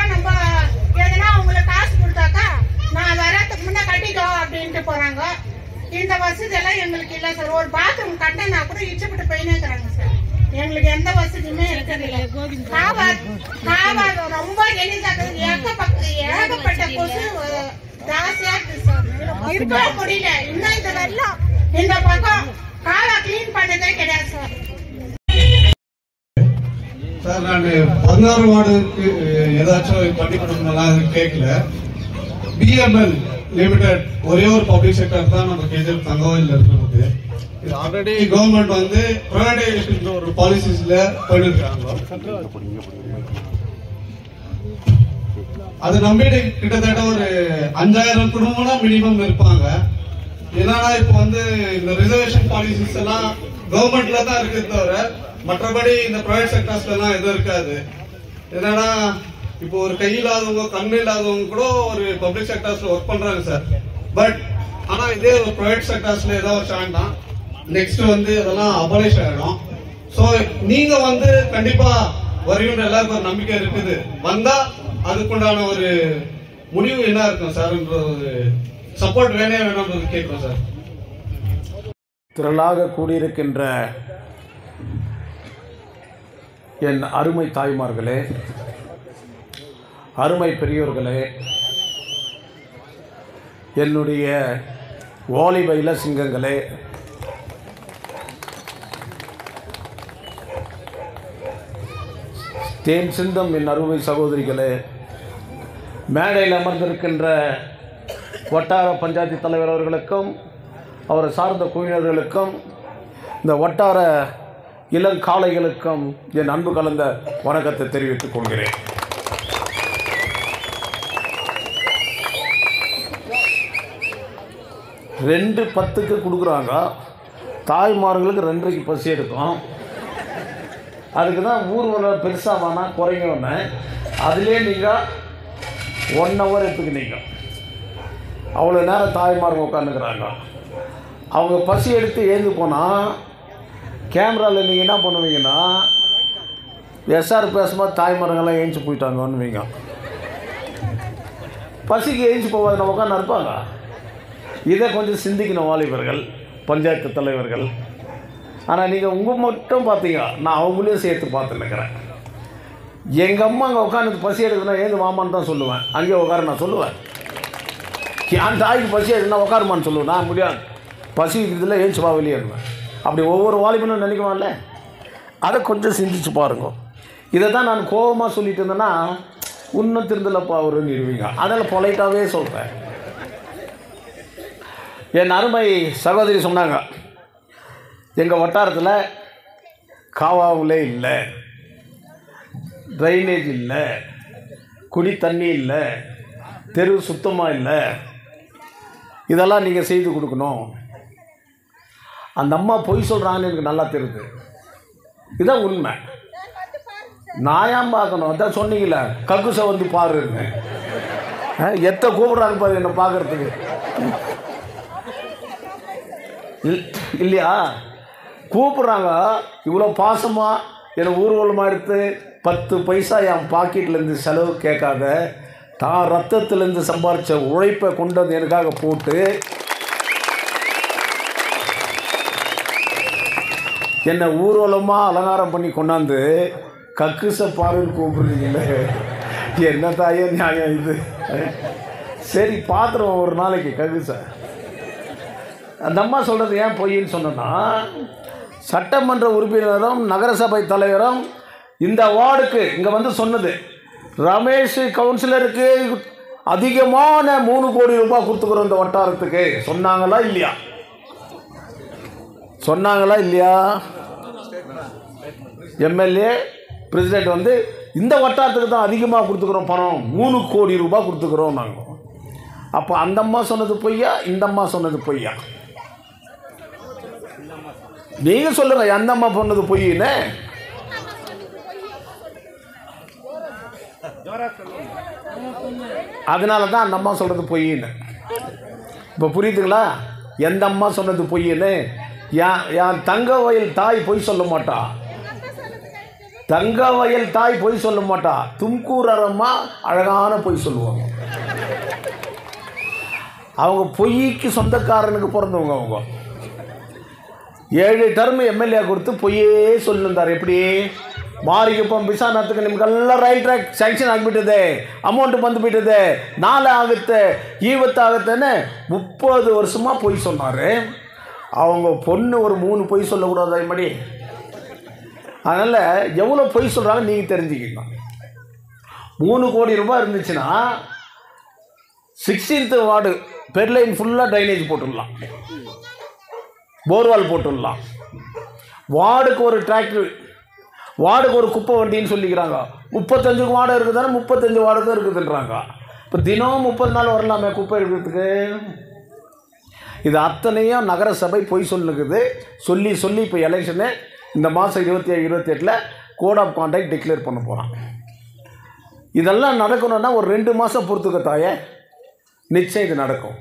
நம்ம எதனா அவங்களுக்கு காசு கொடுத்தாக்கா நான் வரதுக்கு முன்னே கட்டிக்கோ அப்படின்ட்டு போறாங்க இந்த வசதி எல்லாம் எங்களுக்கு இல்லை சார் ஒரு பாத்ரூம் கட்டினா கூட இச்சப்பட்டு போயினே இருக்கிறாங்க சார் எங்களுக்கு எந்த வசதியுமே இருக்கிறதில்ல காவா காவா ரொம்ப எளிதாக்குது ஏகப்பட்ட ஏகப்பட்ட கொசு அஹ், ஜாஸ்தியா இருக்கு சார் இருக்கவே முடியல இன்னும் இந்த வெள்ளம் இந்த பக்கம் காவா கிளீன் பண்ணதே கிடையாது சார் சார் நான் பதினாறு வார்டுக்கு அஹ், ஏதாச்சும் பண்ணி கொடுக்கணும்லாம் கேட்கல பிஎம்எல் லிமிடெட் ஒரே ஒரு பப்ளிக் செக்டர் தான் நம்ம கேஜர் தங்கவயில் இருக்கிறது இது ஆல்ரெடி கவர்மெண்ட் வந்து பிரைவேடைசேஷன் ஒரு பாலிசிஸ்ல பண்ணிருக்காங்க அது நம்பிட்டு கிட்டத்தட்ட ஒரு அஞ்சாயிரம் குடும்பம்னா மினிமம் இருப்பாங்க என்னன்னா இப்போ வந்து இந்த ரிசர்வேஷன் பாலிசிஸ் எல்லாம் கவர்மெண்ட்ல தான் இருக்கு தவிர மற்றபடி இந்த பிரைவேட் செக்டர்ஸ்ல எல்லாம் எதுவும் இருக்காது என்னன்னா இப்போ ஒரு கை இல்லாதவங்க கண் இல்லாதவங்க கூட ஒரு பப்ளிக் செக்டர்ஸ்ல ஒர்க் பண்றாங்க சார் பட் ஆனா இதே ஒரு பிரைவேட் செக்டர்ஸ்ல ஏதாவது ஒரு ஸ்டாண்ட் தான் நெக்ஸ்ட் வந்து இதெல்லாம் அபலிஷ் ஆயிடும் சோ நீங்க வந்து கண்டிப்பா வருவீங்க எல்லாருக்கும் ஒரு நம்பிக்கை இருக்குது வந்தா அதுக்குண்டான ஒரு முடிவு என்ன இருக்கும் சார்ன்ற ஒரு சப்போர்ட் வேணே வேணும்ன்றது கேட்கிறோம் சார் திரளாக கூடியிருக்கின்ற என் அருமை தாய்மார்களே அருமை பெரியோர்களே என்னுடைய வாலிப இளசிங்கங்களே தேன் சிந்தம் என் அருமை சகோதரிகளே மேடையில் அமர்ந்திருக்கின்ற வட்டார பஞ்சாயத்து தலைவர் அவர்களுக்கும் அவரை சார்ந்த குழுவினர்களுக்கும் இந்த வட்டார இளங்காளைகளுக்கும் என் அன்பு கலந்த வணக்கத்தை தெரிவித்துக் கொள்கிறேன் ரெண்டு பத்துக்கு கொடுக்குறாங்க தாய்மார்களுக்கு ரெண்டரைக்கு பசி எடுக்கும் அதுக்கு தான் ஊர்வலம் பெருசாக வேணாம் குறைங்கன்னு அதுலேயே நீங்கள் ஒன் ஹவர் எடுத்துக்கினீங்க அவ்வளோ நேரம் தாய்மார்கள் உட்காந்துக்கிறாங்க அவங்க பசி எடுத்து ஏந்து போனால் கேமராவில் நீங்கள் என்ன பண்ணுவீங்கன்னா எஸ்ஆர் பேசும்போது தாய்மார்கள்லாம் ஏஞ்சி போயிட்டாங்கன்னுவீங்க பசிக்கு ஏஞ்சி போகாத நம்ம உட்காந்து இருப்பாங்க இதை கொஞ்சம் சிந்திக்கணும் வாலிபர்கள் பஞ்சாயத்து தலைவர்கள் ஆனால் நீங்கள் உங்கள் மட்டும் பார்த்தீங்க நான் அவங்களையும் சேர்த்து பார்த்துன்னுக்கிறேன் எங்கள் அம்மா அங்கே உட்காந்து பசி எடுக்குதுன்னா ஏது மாமான்னு தான் சொல்லுவேன் அங்கேயே உட்கார நான் சொல்லுவேன் என் தாய்க்கு பசி எடுக்குன்னா உட்காருமான்னு சொல்லுவேன் நான் முடியாது பசி இதில் ஏஞ்சி வா வெளியே இருந்தேன் அப்படி ஒவ்வொரு வாலிபனும் நினைக்குவான்ல அதை கொஞ்சம் சிந்திச்சு பாருங்க இதை தான் நான் கோபமாக சொல்லிட்டு இருந்தேன்னா இன்னும் திருந்தலப்பா அவருன்னு இருவீங்க அதில் பொலைட்டாகவே சொல்கிறேன் என் அருமை சகோதரி சொன்னாங்க எங்கள் வட்டாரத்தில் காவாவுலே இல்லை ட்ரைனேஜ் இல்லை குடி தண்ணி இல்லை தெரு சுத்தமாக இல்லை இதெல்லாம் நீங்கள் செய்து கொடுக்கணும் அந்த அம்மா பொய் சொல்கிறாங்கன்னு எனக்கு நல்லா தெரியுது இதான் உண்மை நான் ஏன் பார்க்கணும் அதான் சொன்னீங்களே கக்குசை வந்து பாருங்க எத்த கூப்பிட்றாங்க பாரு என்னை பார்க்கறதுக்கு இல்- இல்லையா கூப்பிட்றாங்க இவ்வளோ பாசமாக என்னை ஊர்வலமாக எடுத்து பத்து பைசா என் பாக்கெட்லேருந்து செலவு கேட்காத தான் ரத்தத்திலேருந்து சம்பாரித்த உழைப்பை கொண்டு வந்து எனக்காக போட்டு என்னை ஊர்வலமாக அலங்காரம் பண்ணி கொண்டாந்து கக்குச பாருன்னு கூப்பிடுறீங்களே என்ன தாயே நியாயம் இது சரி பார்த்துருவோம் ஒரு நாளைக்கு கக்குசை அந்த அம்மா சொல்கிறது ஏன் பொய்ன்னு சொன்னேன்னா சட்டமன்ற உறுப்பினரும் நகரசபை தலைவரும் இந்த வார்டுக்கு இங்கே வந்து சொன்னது ரமேஷ் கவுன்சிலருக்கு அதிகமான மூணு கோடி ரூபாய் கொடுத்துக்கிறோம் இந்த வட்டாரத்துக்கு சொன்னாங்களா இல்லையா சொன்னாங்களா இல்லையா எம்எல்ஏ பிரசிடெண்ட் வந்து இந்த வட்டாரத்துக்கு தான் அதிகமாக கொடுத்துக்கிறோம் பணம் மூணு கோடி ரூபாய் கொடுத்துக்கிறோம் நாங்கள் அப்போ அந்த அம்மா சொன்னது பொய்யா இந்த அம்மா சொன்னது பொய்யா நீங்கள் சொல்லுங்க எந்த அம்மா சொன்னது பொய்ன்னு அதனால தான் அந்த அம்மா சொல்கிறது பொய்ன்னு இப்போ புரியுதுங்களா எந்த அம்மா சொன்னது பொய்ன்னு என் என் தங்க வயல் தாய் பொய் சொல்ல மாட்டா தங்க வயல் தாய் பொய் சொல்ல மாட்டா தும்கூர் அரம்மா அழகான பொய் சொல்லுவாங்க அவங்க பொய்க்கு சொந்தக்காரனுக்கு பிறந்தவங்க அவங்க ஏழு டர்ம் எம்எல்ஏ கொடுத்து பொய்யே சொல்லியிருந்தார் எப்படி மாரிக்குப்பம் ಬಿಸಾನತ್ತಕ್ಕೆ ನಿಮ್ಗೆಲ್ಲ ರೈಲ್ ಟ್ರ್ಯಾಕ್ ಸ್ಯಾಂಕ್ಷನ್ ಆಗಿಬಿಟ್ಟಿದೆ ಅಮೌಂಟ್ ಬಂದುಬಿಟ್ಟಿದೆ ನಾಳೆ ಆಗುತ್ತೆ ஈவத்தாகத்தேன்னு முப்பது வருஷமாக பொய் சொன்னார் அவங்க பொண்ணு ஒரு மூணு பொய் சொல்லக்கூடாது அது மாதிரி அதனால் எவ்வளோ பொய் சொல்கிறாங்க நீங்கள் தெரிஞ்சுக்கணும் மூணு கோடி ரூபாய் இருந்துச்சுன்னா சிக்ஸ்டீன்த்து வார்டு பெர்லைன் ஃபுல்லாக ட்ரைனேஜ் போட்டுடலாம் போர்வால் போட்டுடலாம் வார்டுக்கு ஒரு டிராக்டர் வார்டுக்கு ஒரு குப்பை வண்டின்னு சொல்லிக்கிறாங்க முப்பத்தஞ்சு வார்டு இருக்குதானே முப்பத்தஞ்சு வார்டுக்கும் இருக்குதுன்றாங்க இப்போ தினம் முப்பது நாள் வரலாமே குப்பை எடுக்கிறதுக்கு இது அத்தனையும் நகரசபை பொய் சொல்லுக்குது சொல்லி சொல்லி இப்போ எலெக்ஷனு இந்த மாதம் இருபத்தி ஏழு இருபத்தி எட்டில் கோட் ஆஃப் கான்டாக்ட் டிக்ளேர் பண்ண போகிறான் இதெல்லாம் நடக்கணும்னா ஒரு ரெண்டு மாதம் பொறுத்துக்க தாயே நிச்சயம் இது நடக்கும்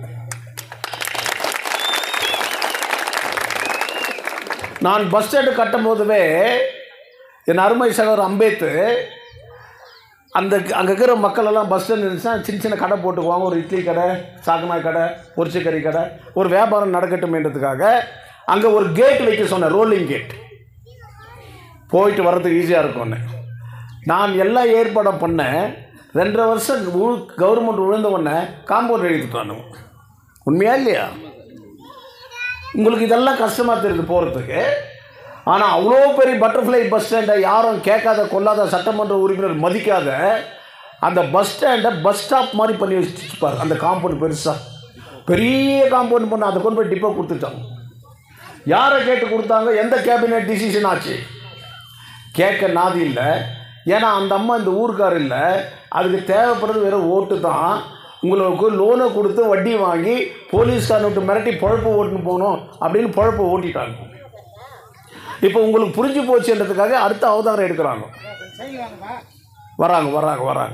நான் பஸ் ஸ்டாண்டு கட்டும் போதுவே என் அருமை சகோதரர் அம்பேத்து அந்த அங்கே இருக்கிற மக்கள் எல்லாம் பஸ் ஸ்டாண்ட் இருந்துச்சுன்னா சின்ன சின்ன கடை போட்டுக்குவாங்க ஒரு இட்லி கடை சாக்கனாய் கடை பொரிச்சக்கறி கடை ஒரு வியாபாரம் நடக்கட்டுமேன்றதுக்காக அங்கே ஒரு கேட் வைக்க சொன்னேன் ரோலிங் கேட் போயிட்டு வர்றதுக்கு ஈஸியாக இருக்கும்னு நான் எல்லா ஏற்பாடும் பண்ணேன் ரெண்டரை வருஷம் கவர்மெண்ட் விழுந்த உடனே காம்பவுண்ட் எழுதிட்டானு உண்மையா இல்லையா உங்களுக்கு இதெல்லாம் கஷ்டமாக தெரியுது போகிறதுக்கு ஆனால் அவ்வளோ பெரிய பட்டர்ஃப்ளை பஸ் ஸ்டாண்டை யாரும் கேட்காத கொள்ளாத சட்டமன்ற உறுப்பினர் மதிக்காத அந்த பஸ் ஸ்டாண்டை பஸ் ஸ்டாப் மாதிரி பண்ணி வச்சுப்பார் அந்த காம்பவுண்ட் பெருசாக பெரிய காம்பவுண்ட் பண்ண அதை கொண்டு போய் டிப்போ கொடுத்துட்டாங்க யாரை கேட்டு கொடுத்தாங்க எந்த கேபினெட் டிசிஷன் ஆச்சு கேட்க நாதி இல்லை ஏன்னா அந்த அம்மா இந்த ஊருக்கார் இல்லை அதுக்கு தேவைப்படுறது வெறும் ஓட்டு தான் உங்களுக்கு லோனை கொடுத்து வட்டி வாங்கி போலீஸ்காரன் விட்டு மிரட்டி பொழப்பு ஓட்டுன்னு போகணும் அப்படின்னு பொழப்பை ஓட்டிட்டாங்க இப்போ உங்களுக்கு புரிஞ்சு போச்சுன்றதுக்காக அடுத்த அவதாரம் எடுக்கிறாங்க வராங்க வராங்க வராங்க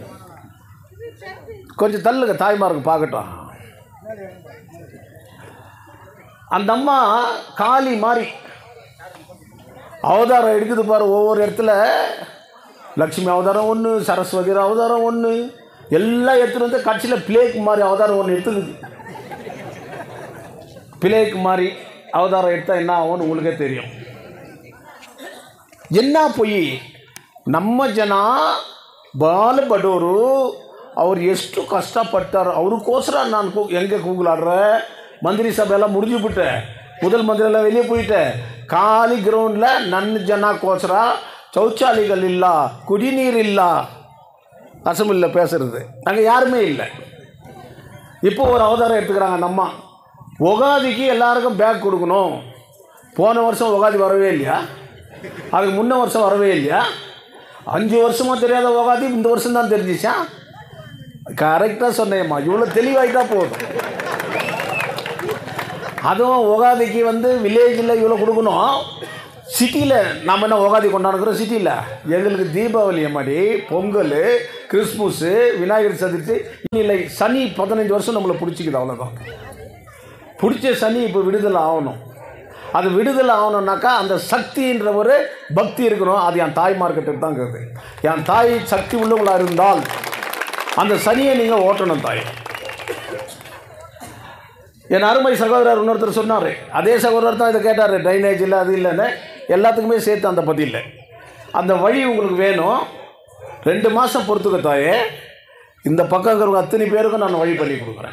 கொஞ்சம் தள்ளுங்க தாய்மாருக்கு பார்க்கட்டும் அந்த அம்மா காளி மாதிரி அவதாரம் எடுக்குது பாரு ஒவ்வொரு இடத்துல லக்ஷ்மி அவதாரம் ஒன்று சரஸ்வதி அவதாரம் ஒன்று எல்லாம் எடுத்துகிட்டு வந்து கட்சியில் பிளேக் மாதிரி அவதாரம் ஒன்று எடுத்துக்குது பிளேக் மாதிரி அவதாரம் எடுத்தால் என்ன ஆகும்னு உங்களுக்கே தெரியும் என்ன பொய் ನಮ್ಮ ಜನ ಬಾಲ್ ಬಡವರು ಅವ್ರು ಎಷ್ಟು ಕಷ್ಟಪಟ್ಟಾರ ಅವ್ರಿಗೋಸ್ಕರ ನಾನು கூ எங்கே கூகுளாடுற மந்திரி சபையெல்லாம் முடிஞ்சு விட்டேன் முதல் மந்திரியெல்லாம் வெளியே போயிட்டேன் ಖಾಲಿ ಗ್ರೌಂಡ್ல ನನ್ನ ಜನಕ್ಕೋಸ್ಕರ சௌச்சாலைகள் ಇಲ್ಲ குடிநீர் ಇಲ್ಲ அசம்பிளியில் பேசுறது அங்கே யாருமே இல்லை இப்போ ஒரு அவதாரம் எடுத்துக்கிறாங்க அந்த அம்மா உகாதிக்கு எல்லாருக்கும் பேக் கொடுக்கணும் போன வருஷம் உகாதி வரவே இல்லையா அதுக்கு முன்ன வருஷம் வரவே இல்லையா அஞ்சு வருஷமாக தெரியாத உகாதி இந்த வருஷம் தான் தெரிஞ்சிச்சா கரெக்டாக சொன்னேம்மா இவ்வளோ தெளிவாயிட்டா போதும் அதுவும் உகாதிக்கு வந்து வில்லேஜில் இவ்வளோ கொடுக்கணும் சிட்டியில் நம்ம என்ன உகாதி கொண்டாடுக்கிறோம் சிட்டியில் எங்களுக்கு தீபாவளி மாதிரி பொங்கல் கிறிஸ்மஸ்ஸு விநாயகர் சதுர்த்தி இல்லை சனி பதினஞ்சு வருஷம் நம்மளை பிடிச்சிக்குது அவ்வளோதான் பிடிச்ச சனி இப்போ விடுதலை ஆகணும் அது விடுதலை ஆகணும்னாக்கா அந்த சக்தின்ற ஒரு பக்தி இருக்கணும் அது என் தாய்மார்கிட்ட தான் இருக்குது என் தாய் சக்தி உள்ளவங்களாக இருந்தால் அந்த சனியை நீங்கள் ஓட்டணும் தாய் என் அருமை சகோதரர் இன்னொருத்தர் சொன்னார் அதே சகோதரர் தான் இதை கேட்டார் ட்ரைனேஜ் இல்லை அது இல்லைன்னு எல்லாத்துக்குமே சேர்த்து அந்த பதில் அந்த வழி உங்களுக்கு வேணும் ரெண்டு மாதம் பொறுத்துக்க தாயே இந்த பக்கம் இருக்கிறவங்க அத்தனை பேருக்கும் நான் வழி பண்ணி கொடுக்குறேன்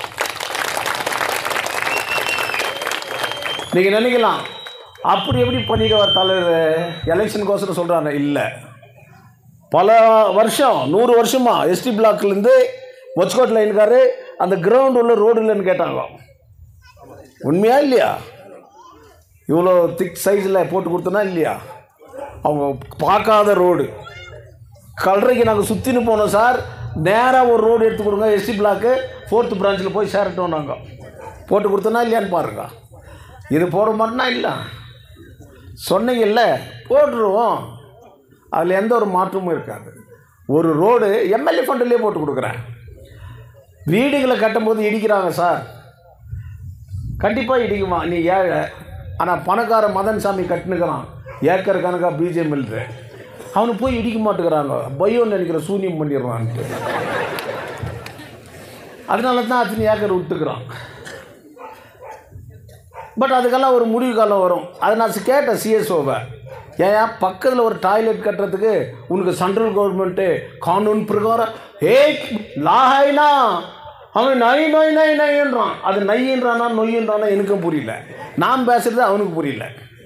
நீங்கள் நினைக்கலாம் அப்படி எப்படி பண்ணிடுவார் தலைவர் எலெக்ஷனுக்கோசரம் சொல்கிறாங்க இல்லை பல வருஷம் நூறு வருஷமா எஸ்டி பிளாக்லேருந்து மொச்கோட் லைனுக்காரு அந்த கிரவுண்ட் உள்ள ரோடு இல்லைன்னு கேட்டாங்க உண்மையா இல்லையா இவ்வளோ திக் சைஸில் போட்டு கொடுத்தனா இல்லையா அவங்க பார்க்காத ரோடு கல்றைக்கு நாங்கள் சுற்றின்னு போனோம் சார் நேராக ஒரு ரோடு எடுத்து கொடுங்க எஸ்டி பிளாக்கு ஃபோர்த்து பிரான்ச்சில் போய் சேரட்டும் நாங்கள் போட்டு கொடுத்தனா இல்லையான்னு பாருங்க இது போட மாட்டோம்னா இல்லை சொன்னீங்கல்ல போட்டுருவோம் அதில் எந்த ஒரு மாற்றமும் இருக்காது ஒரு ரோடு எம்எல்ஏ ஃபண்டுலேயே போட்டு கொடுக்குறேன் வீடுகளை கட்டும்போது இடிக்கிறாங்க சார் கண்டிப்பாக இடிக்குமா நீ ஏழை ஆனால் பணக்கார மதன் சாமி கட்டுனுக்கிறான் ஏக்கர் கணக்காக பிஜேபி இருக்கு அவனை போய் இடிக்க மாட்டேங்கிறாங்க பயம் நினைக்கிற சூன்யம் பண்ணிடுறான்ட்டு அதனால தான் அத்தனை ஏக்கர் விட்டுக்கிறான் பட் அதுக்கெல்லாம் ஒரு முடிவு காலம் வரும் அதை நான் கேட்டேன் சிஎஸ்ஓவை ஏன் பக்கத்தில் ஒரு டாய்லெட் கட்டுறதுக்கு உனக்கு சென்ட்ரல் கவர்மெண்ட்டு கானூன் பிரகாரம் ஏய் லாஹைனா அவன் நை நொய் நை நைன்றான் அது நையின்றானா நொய்யின்றானா எனக்கும் புரியல நான் பேசுறது அவனுக்கு புரியல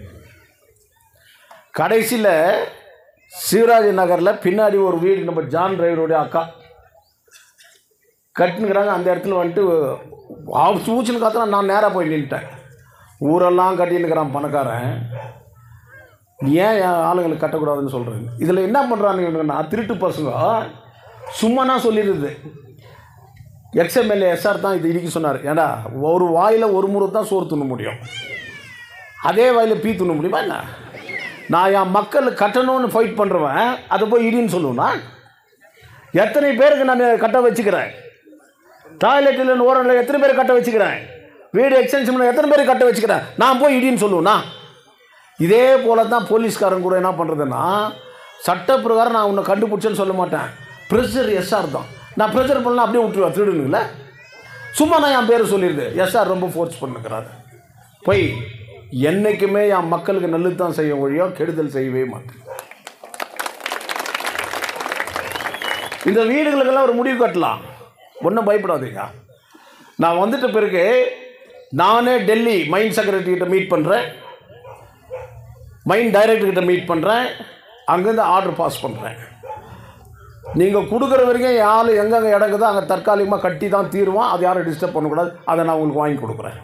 கடைசியில் சிவராஜ் நகரில் பின்னாடி ஒரு வீடு நம்ம ஜான் டிரைவருடைய அக்கா கட்டுனுக்கிறாங்க அந்த இடத்துல வந்துட்டு சூச்சல் காத்தா நான் நேராக போய் நின்ட்டேன் ஊரெல்லாம் கட்டினுக்கிறான் பணக்காரன் ஏன் என் ஆளுங்களுக்கு கட்டக்கூடாதுன்னு சொல்கிறேன் இதில் என்ன பண்ணுறானுங்கன்னா திருட்டு பசங்க சும்மா நான் சொல்லிடுது எக்ஸ்எம்எல்ஏ எஸ்ஆர் தான் இது இடிக்க சொன்னார் ஏடா ஒரு வாயில் ஒரு முறை தான் சோறு துண்ண முடியும் அதே வாயில் பீ துண்ண முடியுமா என்ன நான் என் மக்கள் கட்டணும்னு ஃபைட் பண்ணுறவன் அதை போய் இடின்னு சொல்லுவேன்னா எத்தனை பேருக்கு நான் கட்ட வச்சுக்கிறேன் டாய்லெட் இல்லைன்னு ஓரத்தில் எத்தனை பேர் கட்ட வச்சுக்கிறேன் வீடு எக்ஸ்டென்ஷன் எத்தனை பேர் கட்ட வச்சுக்கிறேன் நான் போய் இடின்னு சொல்லுவேண்ணா இதே போல தான் போலீஸ்காரன் கூட என்ன பண்ணுறதுன்னா சட்டப்பிரகாரம் நான் உன்னை கண்டுபிடிச்சேன்னு சொல்ல மாட்டேன் ப்ரெஷர் எஸ்ஆர் தான் நான் ப்ரெஷர் பண்ணலாம் அப்படியே விட்டுருவேன் திருடுனுங்கள சும்மா நான் என் பேரை சொல்லிடுது எஸ்ஆர் ரொம்ப ஃபோர்ஸ் பண்ணுக்கிறாரு போய் என்றைக்குமே என் மக்களுக்கு நல்லது தான் செய்ய ஒழியோ கெடுதல் செய்யவே மாட்டேன் இந்த வீடுகளுக்கெல்லாம் ஒரு முடிவு கட்டலாம் ஒன்றும் பயப்படாதீங்க நான் வந்துட்ட பிறகு நானே டெல்லி மைன் செக்ரட்டரிகிட்ட மீட் பண்ணுறேன் மைன் டைரக்டர்கிட்ட மீட் பண்ணுறேன் அங்கேருந்து ஆர்டர் பாஸ் பண்ணுறேன் நீங்கள் கொடுக்குற வரைக்கும் என் ஆள் எங்கெங்கே இடங்குதோ அங்கே தற்காலிகமாக கட்டி தான் தீருவான் அது யாரும் டிஸ்டர்ப் பண்ணக்கூடாது அதை நான் உங்களுக்கு வாங்கி கொடுக்குறேன்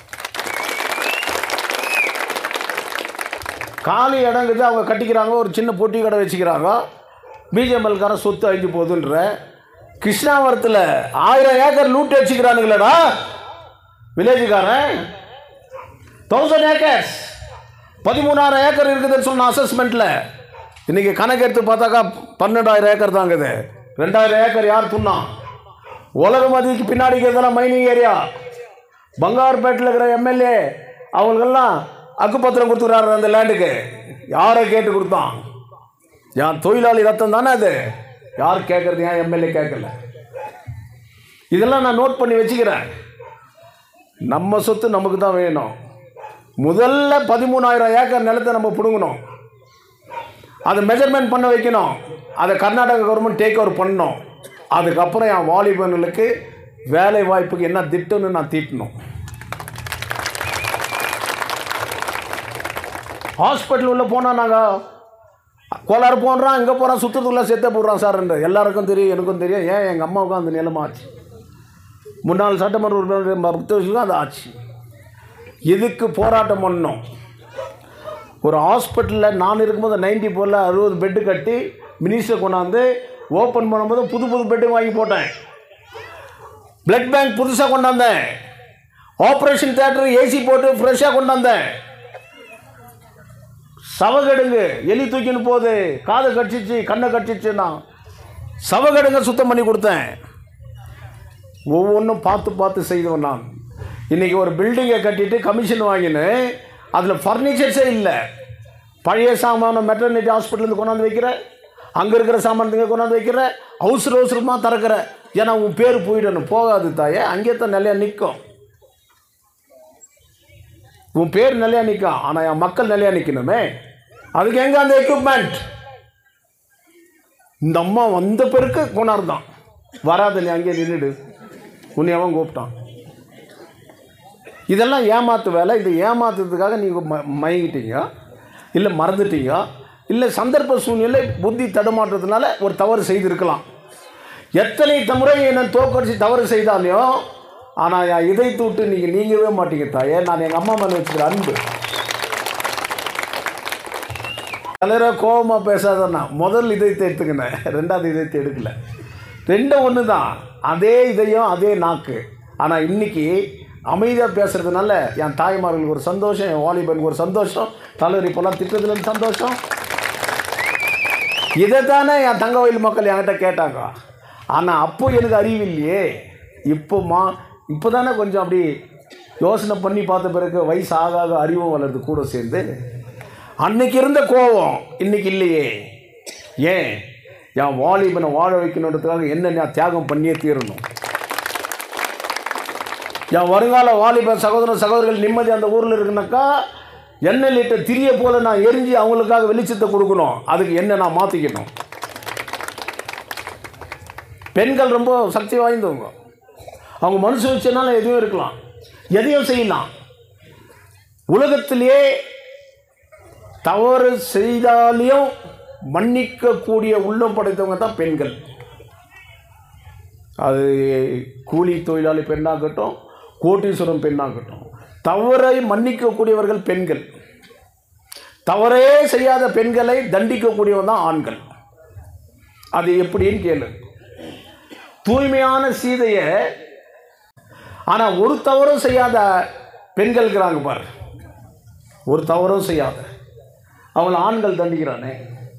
காலி இடங்குது அவங்க கட்டிக்கிறாங்க ஒரு சின்ன பொட்டி கடை வச்சுக்கிறாங்க பிஜேஎம்எல்காரன் சொத்து அழிஞ்சு போகுதுன்ற கிருஷ்ணாவரத்தில் ஆயிரம் ஏக்கர் லூட் வச்சுக்கிறானுங்களேடா வில்லேஜுக்காரன் தௌசண்ட் ஏக்கர்ஸ் பதிமூணாயிரம் ஏக்கர் இருக்குதுன்னு சொன்ன அசஸ்மெண்ட்டில் இன்றைக்கி கணக்கு எடுத்து பார்த்தாக்கா பன்னெண்டாயிரம் ஏக்கர் தாங்குது ரெண்டாயிரம் ஏக்கர் யார் துண்ணான் உலக மதிக்கு பின்னாடி இருக்கிறதெல்லாம் மைனிங் ஏரியா பங்காருப்பேட்டில் இருக்கிற எம்எல்ஏ அவங்களுக்கெல்லாம் அக்குப்பத்திரம் கொடுத்துக்கிறாரு அந்த லேண்டுக்கு யாரை கேட்டு கொடுத்தான் என் தொழிலாளி ரத்தம் தானே அது யார் கேட்குறது ஏன் எம்எல்ஏ கேட்கல இதெல்லாம் நான் நோட் பண்ணி வச்சுக்கிறேன் நம்ம சொத்து நமக்கு தான் வேணும் முதல்ல பதிமூணாயிரம் ஏக்கர் நிலத்தை நம்ம பிடுங்கணும் அதை மெஜர்மெண்ட் பண்ண வைக்கணும் அதை கர்நாடக கவர்மெண்ட் டேக் ஓவர் பண்ணணும் அதுக்கப்புறம் என் வாலிபர்களுக்கு வேலை வாய்ப்புக்கு என்ன திட்டம்னு நான் தீட்டணும் ஹாஸ்பிட்டல் உள்ள போனால் நாங்கள் கோளாறு போடுறான் இங்கே போகிறான் சுற்றுறதுக்குள்ளே செத்த போடுறான் சார் எல்லாருக்கும் தெரியும் எனக்கும் தெரியும் ஏன் எங்கள் அம்மாவுக்கும் அந்த நிலைமை ஆச்சு முன்னாள் சட்டமன்ற உறுப்பினர் மருத்துவர்களுக்கும் அது ஆச்சு இதுக்கு போராட்டம் பண்ணோம் ஒரு ஹாஸ்பிட்டலில் நான் இருக்கும்போது நைன்டி ஃபோரில் அறுபது பெட்டு கட்டி மினிஸ்டர் கொண்டாந்து ஓப்பன் பண்ணும்போது புது புது பெட்டு வாங்கி போட்டேன் பிளட் பேங்க் புதுசாக கொண்டாந்தேன் ஆப்ரேஷன் தியேட்டர் ஏசி போட்டு ஃப்ரெஷ்ஷாக கொண்டாந்தேன் சவகடுங்கு எலி தூக்கின்னு போகுது காதை கடிச்சிச்சு கண்ணை கடிச்சிச்சுன்னா சவகடுங்க சுத்தம் பண்ணி கொடுத்தேன் ஒவ்வொன்றும் பார்த்து பார்த்து செய்தவன் நான் இன்றைக்கி ஒரு பில்டிங்கை கட்டிட்டு கமிஷன் வாங்கினு அதில் ஃபர்னிச்சர்ஸே இல்லை பழைய சாமான மெட்டர்னிட்டி ஹாஸ்பிட்டலேருந்து கொண்டாந்து வைக்கிற அங்கே இருக்கிற சாமானத்துங்க கொண்டாந்து வைக்கிற அவசர அவசரமாக திறக்கிற ஏன்னா உன் பேர் போயிடணும் போகாது தாயே அங்கே தான் நிலையாக நிற்கும் உன் பேர் நிலையா நிற்கும் ஆனால் என் மக்கள் நிலையா நிற்கணுமே அதுக்கு எங்கே அந்த எக்யூப்மெண்ட் இந்த அம்மா வந்த பிறகு கொண்டாடுதான் வராத நீ அங்கேயே நின்றுடு உன்னை அவன் கூப்பிட்டான் இதெல்லாம் ஏமாத்து வேலை இந்த ஏமாத்துறதுக்காக நீங்கள் ம மயங்கிட்டீங்க இல்லை மறந்துட்டீங்க இல்லை சந்தர்ப்ப சூழ்நிலை புத்தி தடுமாற்றத்தினால ஒரு தவறு செய்திருக்கலாம் எத்தனை முறை என்னை தோக்கடிச்சு தவறு செய்தாலையும் ஆனால் என் இதை தூட்டு நீங்கள் நீங்கவே மாட்டீங்க தாயே நான் எங்கள் அம்மா மேலே வச்சுக்கிற அன்பு தலைவரை கோபமாக பேசாதண்ணா முதல் இதயத்தை எடுத்துக்கினேன் ரெண்டாவது இதயத்தை எடுக்கல ரெண்டும் ஒன்று தான் அதே இதயம் அதே நாக்கு ஆனால் இன்னைக்கு அமைதியாக பேசுறதுனால என் தாய்மார்களுக்கு ஒரு சந்தோஷம் என் வாலிபனுக்கு ஒரு சந்தோஷம் தலைவர் இப்போல்லாம் திட்டத்துலேருந்து சந்தோஷம் இதை தானே என் தங்க வயல் மக்கள் என்கிட்ட கேட்டாங்க ஆனால் அப்போ எனக்கு அறிவு இல்லையே இப்போமா இப்போ தானே கொஞ்சம் அப்படி யோசனை பண்ணி பார்த்த பிறகு வயசு ஆக ஆக அறிவும் வளருது கூட சேர்ந்து அன்னைக்கு இருந்த கோபம் இன்னைக்கு இல்லையே ஏன் என் வாலிபனை வாழ வைக்கணுன்றதுக்காக என்ன நான் தியாகம் பண்ணியே தீரணும் என் வருங்கால வாலிப சகோதர சகோதரிகள் நிம்மதி அந்த ஊரில் இருக்குனாக்கா எண்ணெய் லிட்டர் திரிய போல நான் எரிஞ்சு அவங்களுக்காக வெளிச்சத்தை கொடுக்கணும் அதுக்கு என்ன நான் மாற்றிக்கணும் பெண்கள் ரொம்ப சக்தி வாய்ந்தவங்க அவங்க மனசு வச்சனால எதுவும் இருக்கலாம் எதையும் செய்யலாம் உலகத்திலேயே தவறு செய்தாலையும் மன்னிக்கக்கூடிய உள்ளம் படைத்தவங்க தான் பெண்கள் அது கூலி தொழிலாளி பெண்ணாகட்டும் கோட்டீஸ்வரம் பெண்ணாகட்டும் தவறை மன்னிக்கக்கூடியவர்கள் பெண்கள் தவறே செய்யாத பெண்களை தண்டிக்கக்கூடியவன் தான் ஆண்கள் அது எப்படின்னு கேளு தூய்மையான சீதையை ஆனால் ஒரு தவறும் செய்யாத பெண்கள் இருக்கிறாங்க பாரு ஒரு தவறும் செய்யாத அவங்கள ஆண்கள் தண்டிக்கிறானே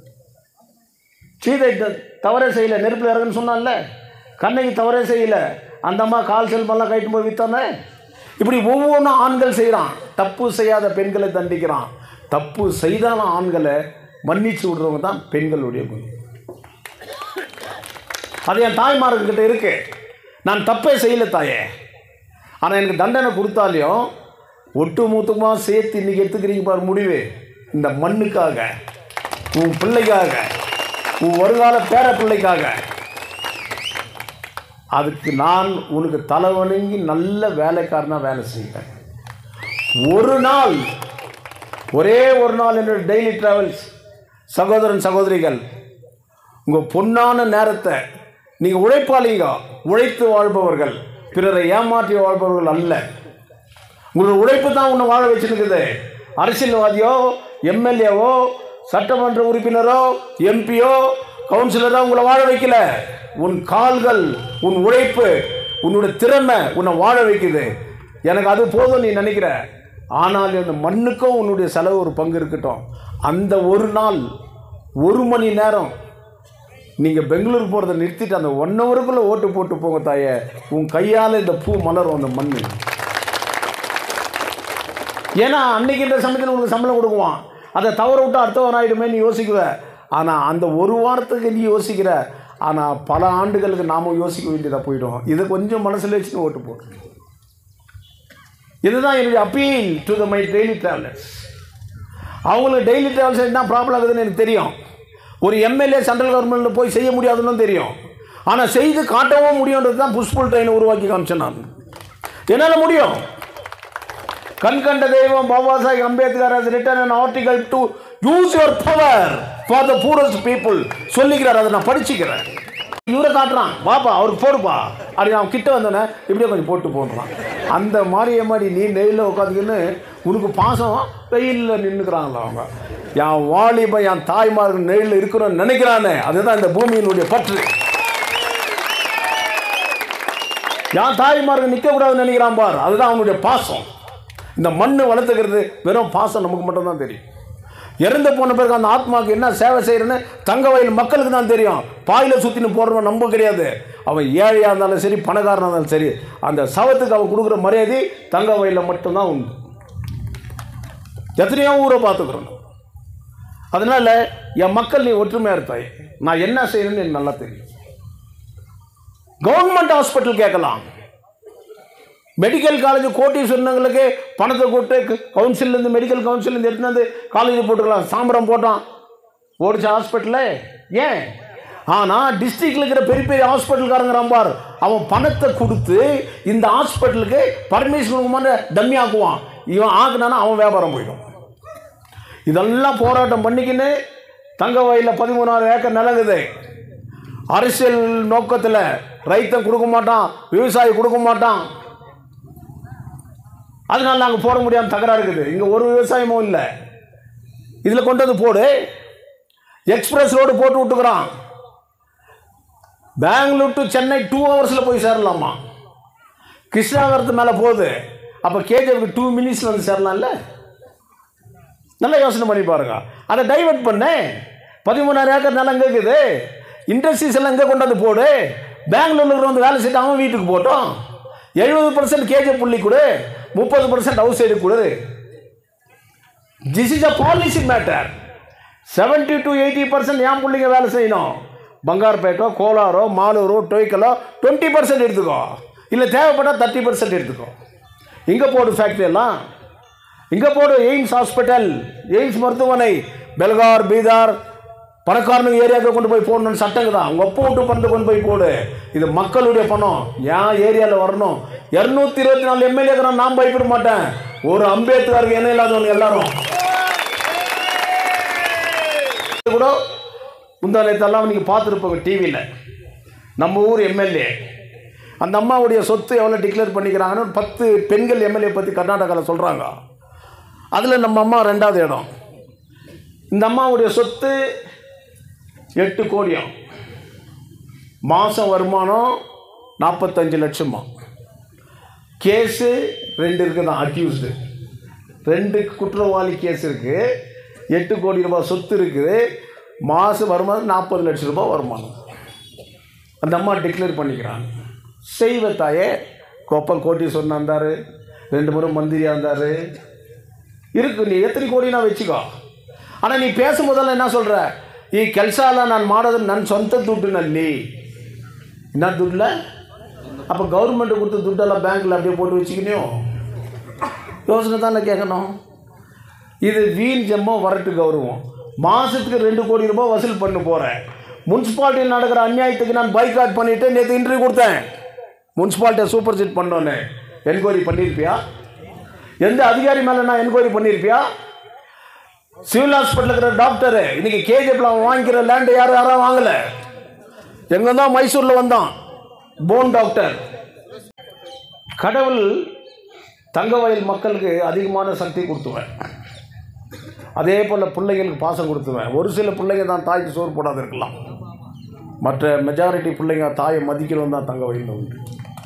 சீதை த- தவறே செய்யல நெருப்பில் இறங்குன்னு சொன்னான்ல கண்ணகி தவறே செய்யல அந்த அம்மா கால் செல்பெல்லாம் கைட்டு போய் வித்தானே இப்படி ஒவ்வொன்றும் ஆண்கள் செய்கிறான் தப்பு செய்யாத பெண்களை தண்டிக்கிறான் தப்பு செய்தாலும் ஆண்களை மன்னிச்சு விடுறவங்க தான் பெண்களுடைய குணம் அது என் தாய்மார்கிட்ட இருக்கு நான் தப்பே செய்யல தாயே ஆனால் எனக்கு தண்டனை கொடுத்தாலையும் ஒட்டு மொத்தமாக சேர்த்து இன்னைக்கு எடுத்துக்கிறீங்க பாரு முடிவு இந்த மண்ணுக்காக உன் பிள்ளைக்காக உன் வருங்கால பேர பிள்ளைக்காக அதுக்கு நான் உனக்கு தலை வணங்கி நல்ல வேலைக்காரனாக வேலை செய்வேன் ஒரு நாள் ஒரே ஒரு நாள் என்னோட டெய்லி ட்ராவல்ஸ் சகோதரன் சகோதரிகள் உங்கள் பொன்னான நேரத்தை நீங்கள் உழைப்பாளிங்க உழைத்து வாழ்பவர்கள் பிறரை ஏமாற்றி வாழ்பவர்கள் அல்ல உங்களோட உழைப்பு தான் உன்னை வாழ வச்சுருக்குது அரசியல்வாதியோ எம்எல்ஏவோ சட்டமன்ற உறுப்பினரோ எம்பியோ கவுன்சிலரோ உங்களை வாழ வைக்கல உன் கால்கள் உன் உழைப்பு உன்னோட திறமை உன்னை வாழ வைக்குது எனக்கு அது போதும் நீ நினைக்கிற ஆனால் இந்த மண்ணுக்கும் உன்னுடைய செலவு ஒரு பங்கு இருக்கட்டும் அந்த ஒரு நாள் ஒரு மணி நேரம் நீங்கள் பெங்களூர் போகிறத நிறுத்திட்டு அந்த ஒன் ஹவருக்குள்ளே ஓட்டு போட்டு போங்க தாயே உன் கையால் இந்த பூ மலரும் அந்த மண் ஏன்னா அன்னைக்கு இந்த சமயத்தில் உங்களுக்கு சம்பளம் கொடுக்குவான் அதை தவற விட்டு அடுத்தவன் ஆகிடுமே நீ யோசிக்குவ ஆனால் அந்த ஒரு வாரத்துக்கு நீ யோசிக்கிற ஆனால் பல ஆண்டுகளுக்கு நாம யோசிக்க வேண்டியதாக போயிடும் இதை கொஞ்சம் மனசில் வச்சுட்டு ஓட்டு போடு இதுதான் என்னுடைய appeal to the my daily travellers அவங்களுக்கு டெய்லி ட்ராவல்ஸ் என்ன ப்ராப்ளம் ஆகுதுன்னு எனக்கு தெரியும் ஒரு எம்எல்ஏ சென்ட்ரல் கவர்மெண்ட்டில் போய் செய்ய முடியாதுன்னு தெரியும் ஆனால் செய்து காட்டவும் முடியுன்றது தான் புஷ்புல் ட்ரெயினை உருவாக்கி காமிச்சேன் நான் என்னால் முடியும் கண் கண்ட தெய்வம் Baba Sahib Ambedkar has written an article to use your power for the poorest people சொல்லிக்கிறார் அதை நான் படிச்சுக்கிறேன் இவரை காட்டுறான் வாப்பா அவருக்கு போடுப்பா அப்படி நான் கிட்ட வந்தோன்னே இப்படியே கொஞ்சம் போட்டு போடுறான் அந்த மாதிரியே மாதிரி நீ நெய்யில் உட்காந்துக்கின்னு உனக்கு பாசம் வெயிலில் நின்றுக்கிறாங்களா அவங்க என் வாலிப என் தாய்மார்கள் நெய்யில் இருக்கணும்னு நினைக்கிறானே அதுதான் இந்த பூமியினுடைய பற்று என் தாய்மார்கள் நிற்கக்கூடாதுன்னு நினைக்கிறான் பார் அதுதான் அவனுடைய பாசம் இந்த மண்ணு வளர்த்துக்கிறது வெறும் பாசம் நமக்கு மட்டும்தான் தெரியும் இறந்து போன பிறகு அந்த ஆத்மாவுக்கு என்ன சேவை செய்கிறேன்னு தங்க வயல் மக்களுக்கு தான் தெரியும் பாயில் சுற்றின்னு போடுறவன் நம்ப கிடையாது அவன் ஏழையாக இருந்தாலும் சரி பணக்காரனாக இருந்தாலும் சரி அந்த சவத்துக்கு அவன் கொடுக்குற மரியாதை தங்க வயலில் மட்டும்தான் உண்டு எத்தனையோ ஊரை பார்த்துக்கிறோம் அதனால் என் மக்கள் நீ ஒற்றுமையாக இருப்பாய் நான் என்ன செய்யணும்னு எனக்கு நல்லா தெரியும் கவர்மெண்ட் ஹாஸ்பிட்டல் கேட்கலாம் மெடிக்கல் காலேஜ் கோட்டீஸ்வரனுங்களுக்கு பணத்தை கூட்டு கவுன்சிலேருந்து மெடிக்கல் கவுன்சிலேருந்து எடுத்துன்னு வந்து காலேஜ் போட்டுக்கலாம் சாம்பரம் போட்டான் ஓடிச்ச ஹாஸ்பிட்டலு ஏன் ஆனால் டிஸ்ட்ரிக்டில் இருக்கிற பெரிய பெரிய ஹாஸ்பிட்டல்காரங்கிறான் பார் அவன் பணத்தை கொடுத்து இந்த ஹாஸ்பிட்டலுக்கு பர்மிஷன் கொடுக்குமான டம்மி ஆக்குவான் இவன் ஆக்குனானா அவன் வியாபாரம் போயிடும் இதெல்லாம் போராட்டம் பண்ணிக்கின்னு தங்க வயலில் பதிமூணாயிரம் ஏக்கர் நிலங்குது அரசியல் நோக்கத்தில் ரைத்தன் கொடுக்க மாட்டான் விவசாயி கொடுக்க மாட்டான் அதனால நாங்கள் போட முடியாமல் தகராறு இருக்குது இங்கே ஒரு விவசாயமும் இல்லை இதில் கொண்டு வந்து போடு எக்ஸ்பிரஸ் ரோடு போட்டு விட்டுக்கிறான் பெங்களூர் டு சென்னை டூ ஹவர்ஸில் போய் சேரலாமா கிருஷ்ணாகரத்து மேலே போகுது அப்போ கேஜிஎஃப்க்கு டூ மினிட்ஸில் வந்து சேரலாம்ல நல்லா யோசனை பண்ணி பாருங்க அதை டைவர்ட் பண்ணு பதிமூணாயிரம் ஏக்கர் நிலம் எங்கே இருக்குது இண்டஸ்ட்ரீஸ் எல்லாம் எங்கே கொண்டு வந்து போடு பெங்களூர்ல இருக்கிற வந்து வேலை செய்து அவன் வீட்டுக்கு போட்டோம் எழுபது பர்சன்ட் கேஜி புள்ளி கொடு முப்பது பர்சன்ட் ஹவுஸ் சைடு கொடு this is a policy matter seventy to eighty percent என் பிள்ளைங்க வேலை செய்யணும் பங்கார்பேட்டோ கோலாரோ மாலூரோ டொய்க்கலோ டுவெண்ட்டி பர்சன்ட் எடுத்துக்கோ இல்லை தேவைப்பட்டால் தேர்ட்டி பர்சன்ட் எடுத்துக்கோ இங்கே போடு ஃபேக்ட்ரி எல்லாம் இங்கே போடு எய்ம்ஸ் ஹாஸ்பிட்டல் எய்ம்ஸ் மருத்துவமனை பெல்கார் பீதார் பணக்காரனுங்க ஏரியாவுக்கு கொண்டு போய் போடணும்னு சட்டங்க தான் உங்கள் ஒப்பு விட்டு பணத்தை கொண்டு போய் போடு இது மக்களுடைய பணம் என் ஏரியாவில் வரணும் இரநூத்தி இருபத்தி நாலு எம்எல்ஏக்கு நான் பயப்பட மாட்டேன் ஒரு அம்பேத்கருக்கு என்ன இல்லாதவங்க எல்லாரும் இது கூட முந்தா நேத்தெல்லாம் நீங்கள் பார்த்துருப்போங்க டிவியில் நம்ம ஊர் எம்எல்ஏ அந்த அம்மாவுடைய சொத்து எவ்வளோ டிக்ளேர் பண்ணிக்கிறாங்கன்னு ஒரு பத்து பெண்கள் எம்எல்ஏ பற்றி கர்நாடகாவில் சொல்கிறாங்க அதில் நம்ம அம்மா ரெண்டாவது இடம் இந்த அம்மாவுடைய சொத்து எட்டு கோடியாம் மாதம் வருமானம் நாற்பத்தஞ்சு லட்சமா கேஸு ரெண்டு இருக்குது தான் அக்யூஸ்டு ரெண்டு குற்றவாளி கேஸ் இருக்குது எட்டு கோடி ரூபாய் சொத்து இருக்குது மாதம் வருமானம் நாற்பது லட்சம் ரூபாய் வருமானம் அந்த அம்மா டிக்ளேர் பண்ணிக்கிறாங்க செய்வ தாயே கோப்பல் கோட்டீஸ்வரன் இருந்தார் ரெண்டு முறை மந்திரியாக இருந்தார் இருக்கு நீ எத்தனை கோடினா வச்சுக்கோ ஆனால் நீ பேசும்போதெல்லாம் என்ன சொல்கிற ಈ ಕೆಲಸ ಎಲ್ಲ ನಾನು ಮಾಡೋದು ನನ್ನ ಸ್ವಂತ ದುಡ್ಡಿನಲ್ಲಿ என்ன ದುಡ್ಡಿಲ್ಲ அப்போ கவர்மெண்ட் கொடுத்த துட்டெல்லாம் பேங்க்கில் அப்படியே போட்டு வச்சுக்கணும் யோசனை தானே கேட்கணும் இது வீண் ஜெம்மம் வரட்டு கௌரவம் மாதத்துக்கு ரெண்டு கோடி ரூபாய் வசூல் பண்ண போகிறேன் முனிசிபாலிட்டியில் நடக்கிற அநியாயத்துக்கு நான் பைக்காட் பண்ணிவிட்டு நேற்று இன்டர்வியூ கொடுத்தேன் முனிசிபாலிட்டியை சூப்பர் சீட் பண்ணோன்னு என்கொயரி பண்ணியிருப்பியா எந்த அதிகாரி மேலே நான் என்கொயரி பண்ணியிருப்பியா சிவில் ஹாஸ்பிட்டல் இருக்கிற டாக்டரு இன்னைக்கு கேஜிஎஃப்ல அவன் வாங்கிக்கிற லேண்டு யாரும் யாரும் வாங்கலை எங்கே தான் மைசூரில் வந்தான் போன் டாக்டர் கடவுள் தங்கவயல் மக்களுக்கு அதிகமான சக்தி கொடுத்துவேன் அதே போல் பிள்ளைங்களுக்கு பாசம் கொடுத்துவேன் ஒரு சில பிள்ளைங்க தான் தாய்க்கு சோறு போடாது இருக்கலாம் மற்ற மெஜாரிட்டி பிள்ளைங்க தாயை மதிக்கிறவன் தான் தங்க வயலில் உண்டு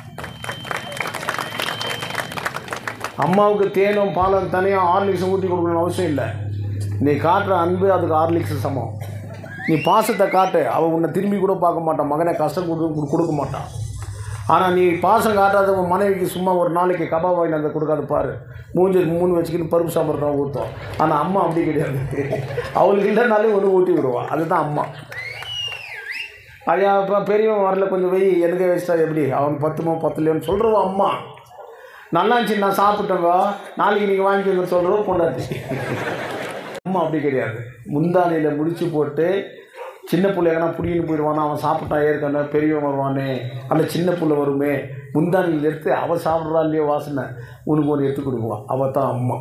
அம்மாவுக்கு தேனும் பாலும் தனியாக ஹார்லிக்ஸும் ஊற்றி கொடுக்கணும்னு அவசியம் இல்லை நீ காட்டுற அன்பு அதுக்கு ஹார்லிக்ஸ் சமம் நீ பாசத்தை காட்டு அவள் உன்னை திரும்பி கூட பார்க்க மாட்டான் மகனை கஷ்டம் கொடு கொடுக்க மாட்டான் ஆனால் நீ பாசம் காட்டாத உன் மனைவிக்கு சும்மா ஒரு நாளைக்கு கபாப் வாங்கி அந்த கொடுக்காத பாரு மூஞ்சி மூணு வச்சுக்கிட்டு பருப்பு சாப்பிட்றோம் ஊற்றும் ஆனால் அம்மா அப்படி கிடையாது அவளுக்கு இல்லைனாலே ஒன்று ஊட்டி விடுவான் அதுதான் அம்மா ஐயா இப்போ பெரியவன் வரல கொஞ்சம் வெய் எனக்கு வச்சிட்டா எப்படி அவன் பத்துமோ பத்துலையோன்னு சொல்கிறவன் அம்மா நல்லா இருந்துச்சு நான் சாப்பிட்டேங்க நாளைக்கு நீங்கள் வாங்கிக்கோங்க சொல்கிறோம் பொண்டாட்டி அம்மா அப்படி கிடையாது முந்தானையில் முடிச்சு போட்டு சின்ன பிள்ளை எங்கன்னா பிடிக்கின்னு போயிடுவானா அவன் சாப்பிட்டான் ஏற்கனவே பெரியவன் வருவானே அந்த சின்ன பிள்ளை வருமே முந்தானையில் எடுத்து அவள் சாப்பிட்றா இல்லையோ வாசனை உனக்கு ஒன்று எடுத்து கொடுக்குவான் அவள் தான் அம்மா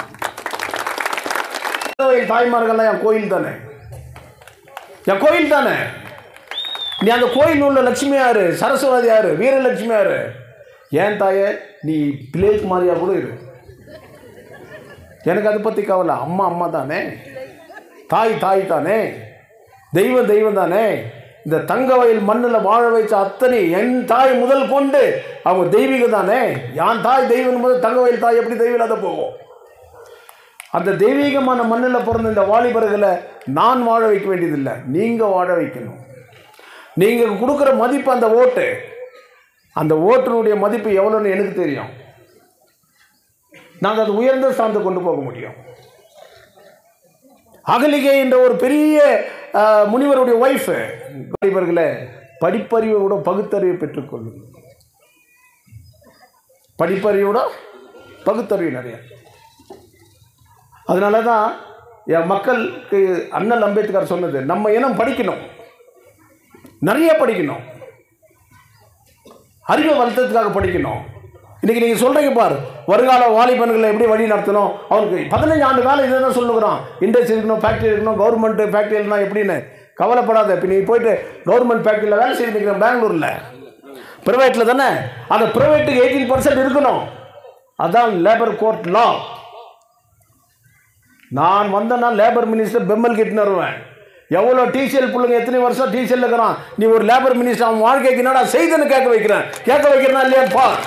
என் தாய்மார்கள்லாம் என் கோயில் தானே என் கோயில் தானே நீ அந்த கோயில் உள்ள லட்சுமி யாரு சரஸ்வதி யாரு வீரலட்சுமி யாரு ஏன் தாயே நீ பிளேக் மாதிரியா கூட இரு எனக்கு அதை பற்றி கவலை அம்மா அம்மா தானே தாய் தாய் தானே தெய்வம் தெய்வம் தானே இந்த தங்க வயல் மண்ணில் வாழ வைச்ச அத்தனை என் தாய் முதல் கொண்டு அவங்க தெய்வீகம் தானே யான் தாய் தெய்வம் போது தங்க வயல் தாய் எப்படி தெய்வம் இல்லாத போகும் அந்த தெய்வீகமான மண்ணில் பிறந்த இந்த வாலிபர்களை நான் வாழ வைக்க வேண்டியதில்லை நீங்கள் வாழ வைக்கணும் நீங்கள் கொடுக்குற மதிப்பு அந்த ஓட்டு அந்த ஓட்டினுடைய மதிப்பு எவ்வளோன்னு எனக்கு தெரியும் நாங்கள் அது உயர்ந்த ஸ்தானத்தை கொண்டு போக முடியும் அகலிகை என்ற ஒரு பெரிய அஹ், முனிவருடைய ஒய்ஃபு வாலிபர்களே படிப்பறிவை விட பகுத்தறிவை பெற்றுக்கொள்ளும் படிப்பறிவோட பகுத்தறிவு நிறைய அதனால தான் என் மக்களுக்கு அண்ணல் அம்பேத்கர் சொன்னது நம்ம இனம் படிக்கணும் நிறைய படிக்கணும் அறிவை வளர்த்ததுக்காக படிக்கணும் இன்றைக்கி நீங்கள் சொல்கிறீங்க பார் வருங்கால வாலிபன்களை எப்படி வழி நடத்தணும் அவனுக்கு பதினஞ்சு ஆண்டு காலம் இதை தான் சொல்லுகிறான் இண்டஸ்ட்ரி இருக்கணும் ஃபேக்ட்ரி இருக்கணும் கவர்மெண்ட் ஃபேக்ட்ரி இருக்கணும் எப்படின்னு கவலைப்படாத இப்போ நீங்கள் போயிட்டு கவர்மெண்ட் ஃபேக்ட்ரியில் வேலை செய்யறீங்க பெங்களூரில் ப்ரைவேட்டில் தானே அந்த ப்ரைவேட்டுக்கு எயிட்டீன் பர்சன்ட் இருக்கணும் அதான் லேபர் கோர்ட் லா நான் வந்தேன்னா லேபர் மினிஸ்டர் பெம்மல் கிட்ட வருவேன் எவ்வளோ டிசிஎல் பிள்ளைங்க எத்தனை வருஷம் டிசிஎல் இருக்கிறான் நீ ஒரு லேபர் மினிஸ்டர் அவன் வாழ்க்கைக்கு என்னடா செய்துன்னு கேட்க வைக்கிறேன் கேட்க வைக்கிறனா இல்லையான்னு பார்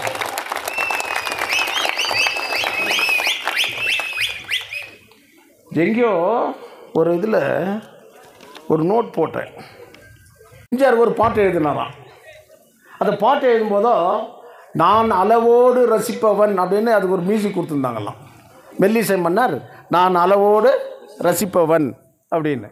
எங்கேயோ ஒரு இதில் ஒரு நோட் போட்டேன் எம்ஜிஆர் ஒரு பாட்டு எழுதினாராம் அந்த பாட்டு எழுதும்போதோ நான் அளவோடு ரசிப்பவன் அப்படின்னு அதுக்கு ஒரு மியூசிக் கொடுத்துருந்தாங்களாம் மெல்லிசை மன்னர் நான் அளவோடு ரசிப்பவன் அப்படின்னு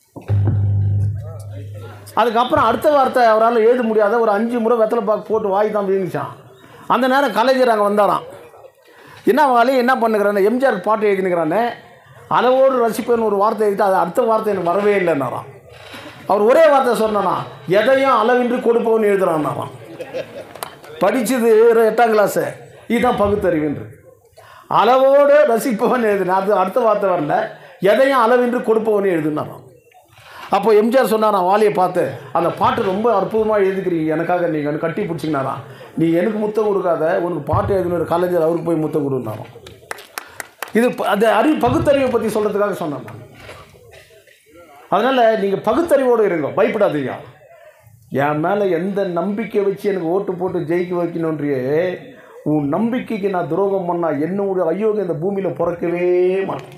அதுக்கப்புறம் அடுத்த வார்த்தை அவரால் எழுத முடியாத ஒரு அஞ்சு முறை வெத்தலை பாக்கு போட்டு வாய் தான் வீங்கிச்சான் அந்த நேரம் கலைஞர் அங்கே வந்தாராம் என்ன வாலி என்ன பண்ணுகிறானே எம்ஜிஆர் பாட்டு எழுதினுக்கிறானே அளவோடு ரசிப்பேன்னு ஒரு வார்த்தை எழுதிட்டு அது அடுத்த வார்த்தை எனக்கு வரவே இல்லைன்னாராம் அவர் ஒரே வார்த்தை சொன்னானா எதையும் அளவின்றி கொடுப்பவன் எழுதுறான்னாராம் படித்தது எட்டாம் கிளாஸு இதுதான் பகுத்தறிவுன்று அளவோடு ரசிப்பவன் எழுதுன அது அடுத்த வார்த்தை வரல எதையும் அளவின்றி கொடுப்பவன் எழுதுனாராம் அப்போ எம்ஜிஆர் சொன்னாராம் வாலியை பார்த்து அந்த பாட்டு ரொம்ப அற்புதமாக எழுதிக்கிறீங்க எனக்காக நீங்கள் கட்டி பிடிச்சிங்கனாராம் நீ எனக்கு முத்தம் கொடுக்காத உனக்கு பாட்டு எழுதின கலைஞர் அவருக்கு போய் முத்தம் கொடுனாராம் இது ப- அந்த அறிவு பகுத்தறிவை பற்றி சொல்கிறதுக்காக சொன்னேன் நான் அதனால் நீங்கள் பகுத்தறிவோடு இருங்க பயப்படாதீங்க என் மேலே எந்த நம்பிக்கை வச்சு எனக்கு ஓட்டு போட்டு ஜெயிக்க வைக்கணுன்றியே உன் நம்பிக்கைக்கு நான் துரோகம் பண்ணால் என்னோட ஐயோக இந்த பூமியில் பிறக்கவே மாட்டேன்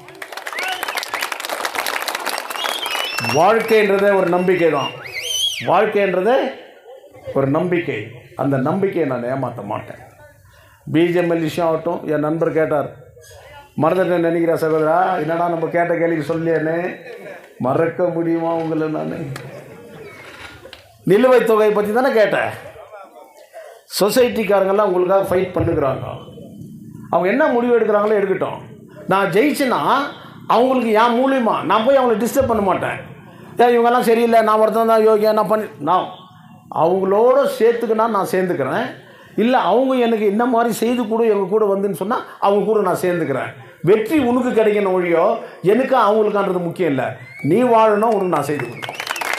வாழ்க்கைன்றதே ஒரு நம்பிக்கை தான் வாழ்க்கைன்றதே ஒரு நம்பிக்கை அந்த நம்பிக்கையை நான் ஏமாற்ற மாட்டேன் பிஜிஎம்எல் விஷயம் ஆகட்டும் என் நண்பர் கேட்டார் மறந்துட்டேன் நினைக்கிறேன் சகோதரா என்னடா நம்ம கேட்ட கேள்விக்கு சொல்லியேன்னு மறக்க முடியுமா உங்களை நான் நிலுவைத் தொகை பற்றி தானே கேட்டேன் சொசைட்டிக்காரங்கெல்லாம் உங்களுக்காக ஃபைட் பண்ணுகிறாங்க அவங்க என்ன முடிவு எடுக்கிறாங்களோ எடுக்கட்டும் நான் ஜெயிச்சேன்னா அவங்களுக்கு என் மூலியமா நான் போய் அவங்கள டிஸ்டர்ப் பண்ண மாட்டேன் ஏன் இவங்கெல்லாம் சரியில்லை நான் ஒருத்தன் தான் யோகியா நான் பண்ணி நான் அவங்களோட சேர்த்துக்கினா நான் சேர்ந்துக்கிறேன் இல்லை அவங்க எனக்கு இந்த மாதிரி செய்து கூட எங்கள் கூட வந்துன்னு சொன்னால் அவங்க கூட நான் சேர்ந்துக்கிறேன் வெற்றி உனக்கு கிடைக்கணும் ஒழியோ எனக்கு அவங்களுக்கான்றது முக்கியம் இல்லை நீ வாழணும் உனக்கு நான் செய்து கொடுக்கணும்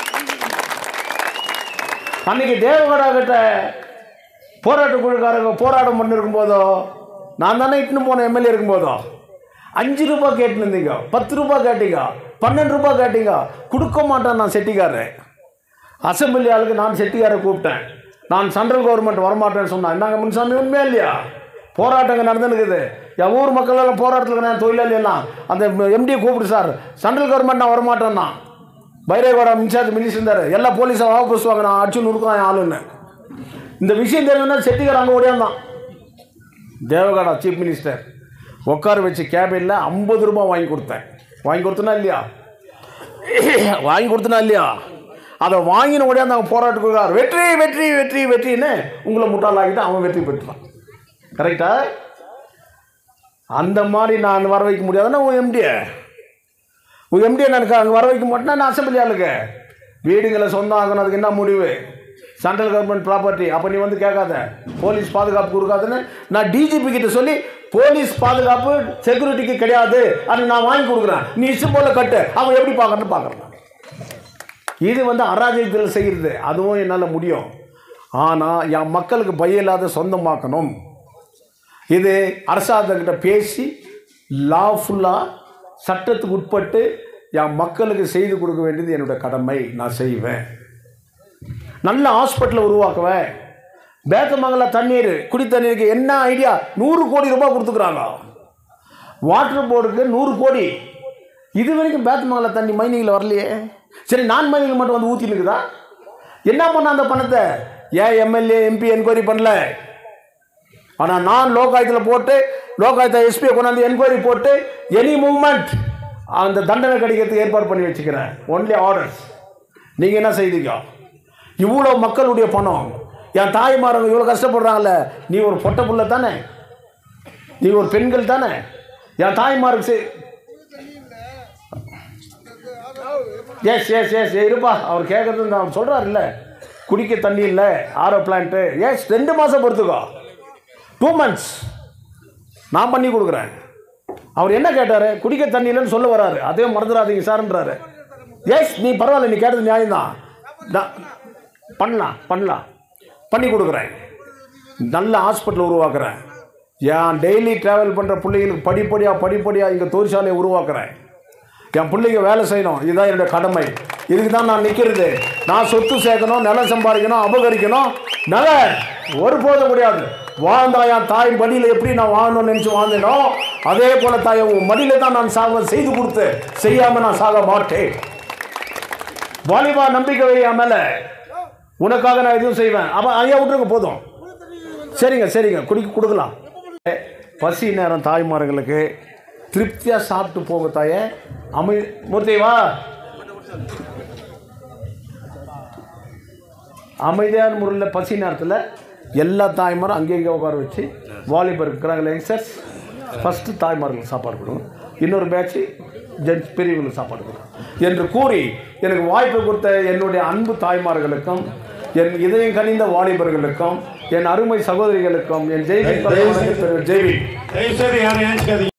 அன்னைக்கு தேவகடா கிட்ட போராட்ட குழுக்காரங்க போராட்டம் பண்ணிருக்கும் போதோ நான் தானே இட்டுன்னு போன எம்எல்ஏ இருக்கும்போதோ அஞ்சு ரூபாய் கேட்டுன்னு இருந்தீங்க பத்து ரூபாய் கேட்டீங்க பன்னெண்டு ரூபாய் கேட்டீங்க கொடுக்க மாட்டேன் நான் செட்டிக்காரன் அசம்பிளி ஆளுக்கு நான் செட்டிக்காரை கூப்பிட்டேன் நான் சென்ட்ரல் கவர்மெண்ட் வரமாட்டேன்னு சொன்னேன் என்னங்க முன்சாமி உண்மையா இல்லையா போராட்டங்க நடந்துருக்குது என் ஊர் மக்கள் எல்லாம் போராட்டத்தில் நான் தொழிலாளி எல்லாம் அந்த எம்டியை கூப்பிடு சார் சென்ட்ரல் கவர்மெண்ட் நான் வரமாட்டேன்னா பைரேகோட இன்சார்ஜ் மினிஸ்டர் இருந்தார் எல்லா போலீஸை வாபஸ் வாங்க நான் அடிச்சு நுறுக்கலாம் என் ஆளுன்னு இந்த விஷயம் தெரியும்னா செட்டிக்கார் அங்கே ஓடியாந்தான் தேவகாடா சீஃப் மினிஸ்டர் உட்கார வச்சு கேபினில் ஐம்பது ரூபாய் வாங்கி கொடுத்தேன் வாங்கி கொடுத்தனா இல்லையா வாங்கி கொடுத்தனா இல்லையா அதை வாங்கின உடனே அவங்க போராட்டத்துக்கு வெற்றி வெற்றி வெற்றி வெற்றின்னு உங்களை முட்டாளாக்கிட்டு அவன் வெற்றி பெற்றுறான் கரெக்டா அந்த மாதிரி நான் வர வைக்க முடியாதுன்னா உன் எம்டியை உன் எம்டியை நான் அங்கே வர வைக்க மாட்டேன்னா நான் அசம்பிளி ஆளுக்கு வீடுங்களை சொந்தம் ஆகணும் அதுக்கு என்ன முடிவு சென்ட்ரல் கவர்மெண்ட் ப்ராப்பர்ட்டி அப்போ நீ வந்து கேட்காத போலீஸ் பாதுகாப்பு கொடுக்காதுன்னு நான் டிஜிபி கிட்ட சொல்லி போலீஸ் பாதுகாப்பு செக்யூரிட்டிக்கு கிடையாது அது நான் வாங்கி கொடுக்குறேன் நீ இஷ்டம் போல கட்டு அவன் எப்படி பார்க்கறன்னு பார்க்குறேன் இது வந்து அராஜகத்தில் செய்கிறது அதுவும் என்னால் முடியும் ஆனால் என் மக்களுக்கு பயம் இல்லாத சொந்தமாக்கணும் இது அரசாங்கக்கிட்ட பேசி லாஃபுல்லாக சட்டத்துக்கு உட்பட்டு என் மக்களுக்கு செய்து கொடுக்க வேண்டியது என்னோட கடமை நான் செய்வேன் நல்ல ஹாஸ்பிட்டலை உருவாக்குவேன் பேக்கமங்கல தண்ணீர் குடி தண்ணீருக்கு என்ன ஐடியா நூறு கோடி ரூபாய் கொடுத்துக்குறாங்க வாட்டர் போர்டுக்கு நூறு கோடி இது வரைக்கும் பேத்தமங்கல தண்ணி மைனிங்கில் வரலையே சரி நான் மைனிங்கில் மட்டும் வந்து ஊற்றி இருக்குதா என்ன பண்ண அந்த பணத்தை ஏன் எம்எல்ஏ எம்பி என்கொயரி பண்ணல ஆனால் நான் லோகாயத்தில் போட்டு லோகாயத்தை எஸ்பியை கொண்டாந்து என்கொயரி போட்டு எனி மூவ்மெண்ட் அந்த தண்டனை கிடைக்கிறதுக்கு ஏற்பாடு பண்ணி வச்சுக்கிறேன் ஒன்லி ஆர்டர்ஸ் நீங்கள் என்ன செய்தீங்க இவ்வளோ மக்களுடைய பணம் என் தாய்மாரங்க இவ்வளோ கஷ்டப்படுறாங்கல்ல நீ ஒரு பொட்டை புள்ள தானே நீ ஒரு பெண்கள் தானே என் தாய்மாருக்கு செய் எஸ் எஸ் எஸ் இருப்பா அவர் கேட்குறது நான் சொல்கிறாருல்ல குடிக்க தண்ணி இல்லை ஆரோ பிளான்ட்டு எஸ் ரெண்டு மாதம் பொறுத்துக்கோ டூ மந்த்ஸ் நான் பண்ணி கொடுக்குறேன் அவர் என்ன கேட்டார் குடிக்க தண்ணி இல்லைன்னு சொல்ல வராரு அதே மறந்துடாதீங்க சார்ன்றாரு எஸ் நீ பரவாயில்ல நீ கேட்டது நியாயம்தான் நான் பண்ணலாம் பண்ணலாம் பண்ணி கொடுக்குறேன் நல்ல ஹாஸ்பிட்டல் உருவாக்குறேன் என் டெய்லி ட்ராவல் பண்ணுற பிள்ளைங்களுக்கு படிப்படியாக படிப்படியாக இங்கே தொழிற்சாலையை உருவாக்குறேன் என் பிள்ளைங்க வேலை செய்யணும் இதுதான் என்னோட கடமை இதுக்கு தான் நான் நிற்கிறது நான் சொத்து சேர்க்கணும் நிலம் சம்பாதிக்கணும் அபகரிக்கணும் நில ஒருபோதும் முடியாது வாழ்ந்தா என் தாய் மடியில் எப்படி நான் வாழணும்னு நினச்சி வாழ்ந்தேனோ அதே போல தாய் உன் மடியில் தான் நான் சாக செய்து கொடுத்து செய்யாமல் நான் சாக மாட்டேன் வாலிபா நம்பிக்கை வை என் மேலே உனக்காக நான் எதுவும் செய்வேன் அப்போ ஐயா விட்டுருங்க போதும் சரிங்க சரிங்க குடிக்க கொடுக்கலாம் பசி நேரம் தாய்மார்களுக்கு திருப்தியாக சாப்பிட்டு போங்க தாயே அமை மூர்த்தி வா அமைதியான முறையில் பசி நேரத்தில் எல்லா தாய்மாரும் அங்கங்கே உட்கார வச்சு வாலிபர் இருக்கிறாங்களே யங்ஸ்டர்ஸ் ஃபஸ்ட்டு தாய்மார்களுக்கு சாப்பாடு கொடுங்க இன்னொரு பேட்ச்சு ஜென்ஸ் பெரியவங்களுக்கு சாப்பாடு கொடுங்க என்று கூறி எனக்கு வாய்ப்பு கொடுத்த என்னுடைய அன்பு தாய்மார்களுக்கும் என் இதயம் கனிந்த வாலிபர்களுக்கும் என் அருமை சகோதரிகளுக்கும் என் ஜெய்வி தயவு செய்து- ஜெய்வி தயவுசெய்து யாரும் ஏஞ்சிக்காதீங்க